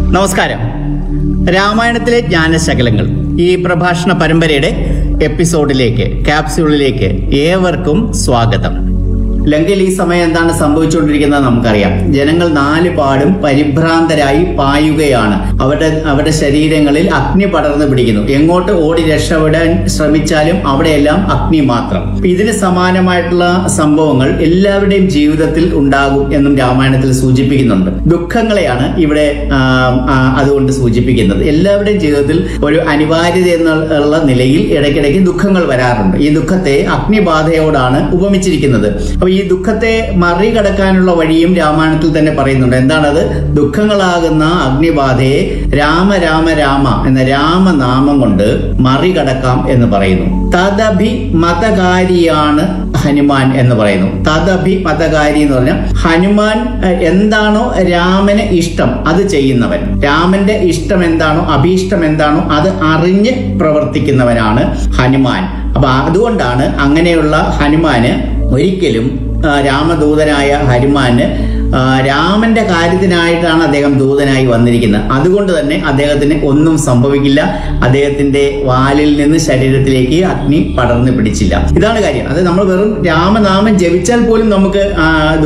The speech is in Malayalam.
നമസ്കാരം രാമായണത്തിലെ ജ്ഞാനശകലങ്ങൾ ഈ പ്രഭാഷണ പരമ്പരയുടെ എപ്പിസോഡിലേക്ക് ക്യാപ്സ്യൂളിലേക്ക് ഏവർക്കും സ്വാഗതം ലങ്കയിൽ ഈ സമയം എന്താണ് സംഭവിച്ചുകൊണ്ടിരിക്കുന്നത് നമുക്കറിയാം ജനങ്ങൾ നാല് പാടും പരിഭ്രാന്തരായി പായുകയാണ് അവരുടെ അവരുടെ ശരീരങ്ങളിൽ അഗ്നി പടർന്നു പിടിക്കുന്നു എങ്ങോട്ട് ഓടി രക്ഷപ്പെടാൻ ശ്രമിച്ചാലും അവിടെയെല്ലാം അഗ്നി മാത്രം ഇതിന് സമാനമായിട്ടുള്ള സംഭവങ്ങൾ എല്ലാവരുടെയും ജീവിതത്തിൽ ഉണ്ടാകും എന്നും രാമായണത്തിൽ സൂചിപ്പിക്കുന്നുണ്ട് ദുഃഖങ്ങളെയാണ് ഇവിടെ ആ, ആ, അതുകൊണ്ട് സൂചിപ്പിക്കുന്നത് എല്ലാവരുടെയും ജീവിതത്തിൽ ഒരു അനിവാര്യത എന്നുള്ള നിലയിൽ ഇടയ്ക്കിടയ്ക്ക് ദുഃഖങ്ങൾ വരാറുണ്ട് ഈ ദുഃഖത്തെ അഗ്നിബാധയോടാണ് ഉപമിച്ചിരിക്കുന്നത് അപ്പൊ ഈ ദുഃഖത്തെ മറികടക്കാനുള്ള വഴിയും രാമായണത്തിൽ തന്നെ പറയുന്നുണ്ട് എന്താണത് ദുഃഖങ്ങളാകുന്ന അഗ്നിബാധയെ രാമ രാമ രാമ എന്ന രാമനാമം കൊണ്ട് മറികടക്കാം എന്ന് പറയുന്നു തദഭി മതകാരിയാണ് ഹനുമാൻ എന്ന് പറയുന്നു തദഭി മതകാരി എന്ന് പറഞ്ഞാൽ ഹനുമാൻ ഏഹ്, എന്താണോ രാമന് ഇഷ്ടം അത് ചെയ്യുന്നവൻ രാമന്റെ ഇഷ്ടം എന്താണോ അഭീഷ്ടം എന്താണോ അത് അറിഞ്ഞ് പ്രവർത്തിക്കുന്നവനാണ് ഹനുമാൻ അപ്പൊ അതുകൊണ്ടാണ് അങ്ങനെയുള്ള ഹനുമാന് ഒരിക്കലും ആ, രാമദൂതനായ ഹനുമാന് ആ, രാമന്റെ കാര്യത്തിനായിട്ടാണ് അദ്ദേഹം ദൂതനായി വന്നിരിക്കുന്നത് അതുകൊണ്ട് തന്നെ അദ്ദേഹത്തിന് ഒന്നും സംഭവിക്കില്ല അദ്ദേഹത്തിന്റെ വാലിൽ നിന്ന് ശരീരത്തിലേക്ക് അഗ്നി പടർന്നു പിടിച്ചില്ല ഇതാണ് കാര്യം അത് നമ്മൾ വെറും രാമനാമം ജപിച്ചാൽ പോലും നമുക്ക് ആ,